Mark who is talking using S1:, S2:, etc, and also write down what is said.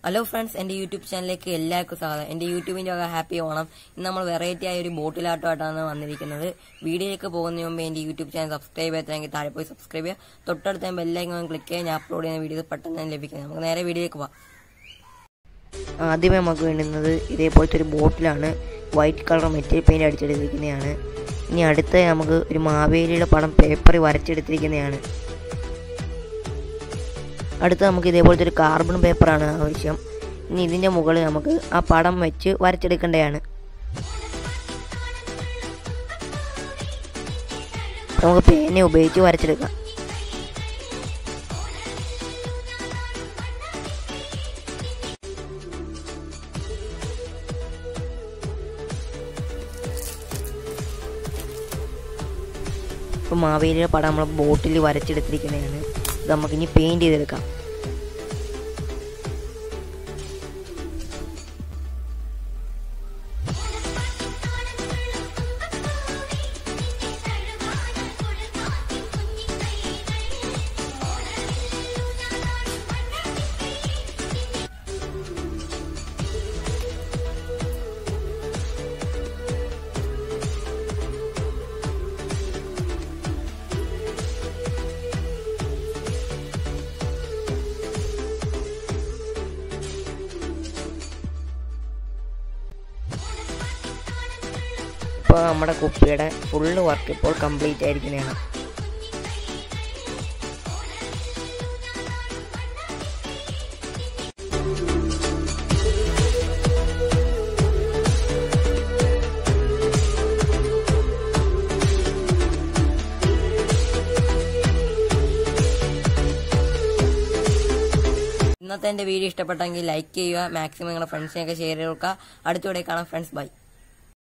S1: hello friends എൻ്റെ YouTube ചാനലിലേക്ക് എല്ലാവർക്കും സ്വാഗതം എൻ്റെ യൂട്യൂബിൻ്റെ വക ഹാപ്പി ഓണം ഇന്ന് നമ്മൾ വെറൈറ്റി ആയ ഒരു ബോട്ടിലാട്ടമായിട്ടാണ് വന്നിരിക്കുന്നത് വീഡിയോയിലേക്ക് പോകുന്നതിന് മുമ്പ് എൻ്റെ യൂട്യൂബ് ചാനൽ സബ്സ്ക്രൈബ് ചെയ്തെങ്കിൽ താഴെ പോയി സബ്സ്ക്രൈബ് ചെയ്യുക തൊട്ടടുത്ത ബെല്ലൈക്കൺ ക്ലിക്ക് ചെയ്യുക ഞാൻ അപ്ലോഡ് ചെയ്യുന്ന വീഡിയോ പെട്ടെന്ന് തന്നെ ലഭിക്കുന്നത് നമുക്ക് നേരെ വീഡിയോയിലേക്ക് പോകാം
S2: ആദ്യമേ നമുക്ക് വേണ്ടുന്നത് ഇതേപോലത്തെ ഒരു ബോട്ടിലാണ് വൈറ്റ് കളർ മെറ്റീരിയൽ പെയിൻറ് അടിച്ചെടുത്തിരിക്കുന്നതാണ് ഇനി അടുത്ത നമുക്ക് ഒരു മാവേലിയുടെ പടം പേപ്പറിൽ വരച്ചെടുത്തിരിക്കുന്നതാണ് അടുത്ത നമുക്ക് ഇതേപോലത്തെ ഒരു കാർബൺ പേപ്പറാണ് ആവശ്യം ഇനി ഇതിൻ്റെ മുകളിൽ നമുക്ക് ആ പടം വെച്ച് വരച്ചെടുക്കേണ്ടതാണ് നമുക്ക് പേന ഉപയോഗിച്ച് വരച്ചെടുക്കാം ഇപ്പോൾ മാവേലിയുടെ പടം നമ്മൾ ബോട്ടിൽ വരച്ചെടുത്തിരിക്കുന്നതാണ് ഇത് നമുക്കിനി പെയിൻറ് ചെയ്തെടുക്കാം ഇപ്പോൾ നമ്മുടെ കുപ്പിയുടെ ഫുള്ള് വർക്ക് ഇപ്പോൾ കംപ്ലീറ്റ് ആയിരിക്കുന്നതാണ്
S1: ഇന്നത്തെ എൻ്റെ വീഡിയോ ഇഷ്ടപ്പെട്ടെങ്കിൽ ലൈക്ക് ചെയ്യുക മാക്സിമം നിങ്ങളുടെ ഫ്രണ്ട്സിനെയൊക്കെ ഷെയർ ചെയ്ത് കൊടുക്കുക അടുത്തൂടെ കാണാം ഫ്രണ്ട്സ് ബൈ